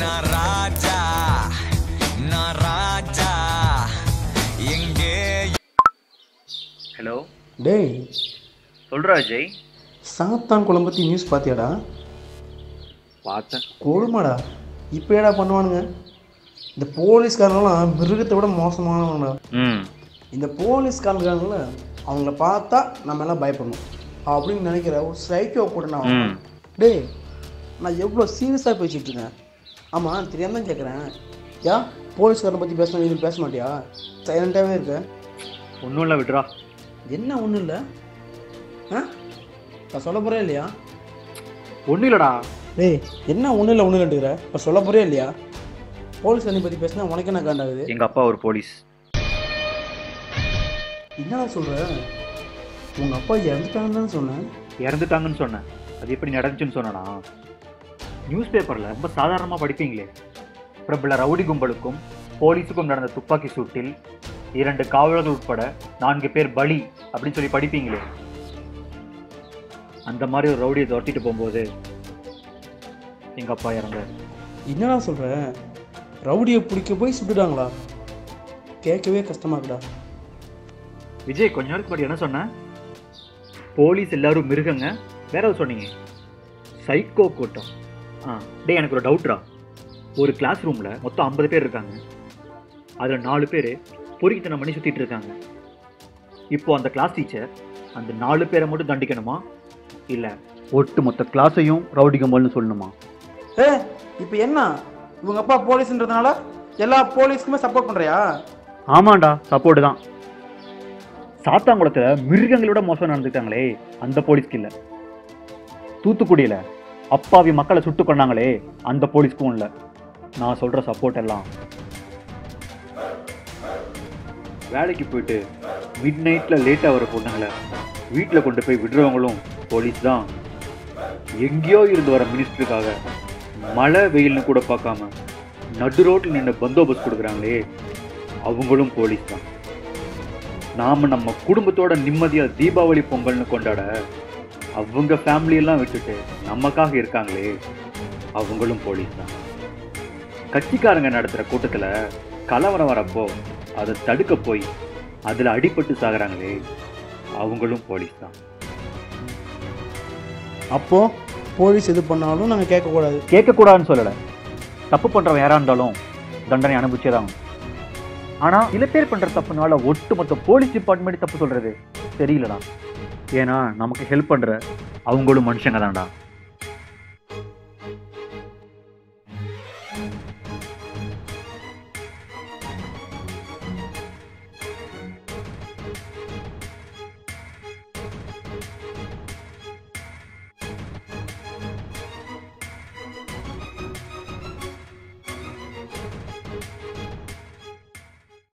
நான் ராஜா நான் ராஜா எங்கே ஹலோ டேய் சொல்கிறா அஜய் சாத்தான் குளம் பற்றி நியூஸ் பார்த்தியாடா பார்த்தேன் கொடுமாடா இப்போ ஏடா பண்ணுவானுங்க இந்த போலீஸ்காரங்களாம் மிருகத்தை விட மோசமானவங்கடா ம் இந்த போலீஸ்காரங்கள அவங்கள பார்த்தா நம்ம எல்லாம் பயப்படணும் அப்படின்னு நினைக்கிற ஒரு சைக்கோ கூட நான் ம் டேய் நான் எவ்வளோ சீரியஸாக பேசிகிட்டு இருக்கேன் ஆமாம் தெரியாம தான் கேட்குறேன் யா போலீஸ்காரனை பற்றி பேசணும் நீ பேச மாட்டியா சைலண்ட்டாகவே இருக்க ஒன்றும் இல்லை விட்றா என்ன ஒன்றும் இல்லை ஆ நான் சொல்ல போகிறேன் இல்லையா ஒன்றும் இல்லைடா டேய் என்ன ஒன்றும் இல்லை ஒன்றும் இல்லைங்கிற இப்போ சொல்ல போகிறே இல்லையா போலீஸ் அண்ணி பற்றி பேசினா உனக்கு என்ன காண்டாகுது எங்கள் அப்பா ஒரு போலீஸ் என்னடா சொல்கிற உங்கள் அப்பா இறந்துட்டாங்கன்னு தானே சொன்னேன் இறந்துட்டாங்கன்னு சொன்னேன் அது எப்படி நடந்துச்சுன்னு சொன்னனா நியூஸ் பேப்பரில் ரொம்ப சாதாரணமாக படிப்பீங்களே பிரபல ரவுடி கும்பலுக்கும் போலீஸுக்கும் நடந்த துப்பாக்கி சூட்டில் இரண்டு காவலர்கள் உட்பட நான்கு பேர் பலி அப்படின்னு சொல்லி படிப்பீங்களே அந்த மாதிரி ஒரு ரவுடியை துரத்திட்டு போகும்போது எங்கள் அப்பா இறந்தார் என்னடா சொல்கிற ரவுடியை பிடிக்க போய் சுட்டுட்டாங்களா கேட்கவே கஷ்டமா இருக்குடா விஜய் கொஞ்ச நேரத்துக்கு முன்னாடி என்ன சொன்னேன் போலீஸ் எல்லாரும் மிருகங்க வேற எதாவது சொன்னீங்க சைக்கோ கூட்டம் ஆ டேய் எனக்கு ஒரு டவுட்ரா ஒரு கிளாஸ் ரூமில் மொத்தம் ஐம்பது பேர் இருக்காங்க அதில் நாலு பேர் பொறுக்கித்தனம் பண்ணி சுற்றிட்டு இருக்காங்க இப்போ அந்த கிளாஸ் டீச்சர் அந்த நாலு பேரை மட்டும் தண்டிக்கணுமா இல்லை ஒட்டு மொத்த கிளாஸையும் ரவுடி கம்பல்னு சொல்லணுமா ஏ இப்போ என்ன இவங்க அப்பா போலீஸ்ன்றதுனால எல்லா போலீஸ்க்குமே சப்போர்ட் பண்ணுறியா ஆமாண்டா சப்போர்ட் தான் சாத்தாங்குளத்தில் மிருகங்களோட மோசம் நடந்துட்டாங்களே அந்த போலீஸ்க்கு இல்லை தூத்துக்குடியில் அப்பாவி மக்களை சுட்டு கொண்டாங்களே அந்த போலீஸ்க்கும் இல்லை நான் சொல்கிற சப்போர்ட் எல்லாம் வேலைக்கு போயிட்டு மிட் நைட்டில் லேட்டாக வர பொண்ணுங்களை வீட்டில் கொண்டு போய் விடுறவங்களும் போலீஸ் தான் எங்கேயோ இருந்து வர மினிஸ்டருக்காக மழை வெயில்னு கூட பார்க்காம நடு ரோட்டில் நின்று பந்தோபஸ்த் கொடுக்குறாங்களே அவங்களும் போலீஸ் தான் நாம நம்ம குடும்பத்தோட நிம்மதியா தீபாவளி பொங்கல்னு கொண்டாட அவங்க ஃபேமிலியெல்லாம் விட்டுட்டு நமக்காக இருக்காங்களே அவங்களும் போலீஸ் தான் கட்சிக்காரங்க நடத்துகிற கூட்டத்தில் கலவரம் வரப்போ அதை தடுக்க போய் அதில் அடிபட்டு சாகுறாங்களே அவங்களும் போலீஸ் தான் அப்போ போலீஸ் எது பண்ணாலும் நாங்கள் கேட்கக்கூடாது கேட்கக்கூடாதுன்னு சொல்லலை தப்பு பண்ணுறவன் யாராக இருந்தாலும் தண்டனை அனுபவிச்சே தான் ஆனால் சில பேர் பண்ணுற தப்புனால ஒட்டுமொத்த போலீஸ் டிபார்ட்மெண்ட் தப்பு சொல்கிறது தெரியலடா ஏன்னா நமக்கு ஹெல்ப் பண்ணுற அவங்களும் மனுஷங்க தான்டா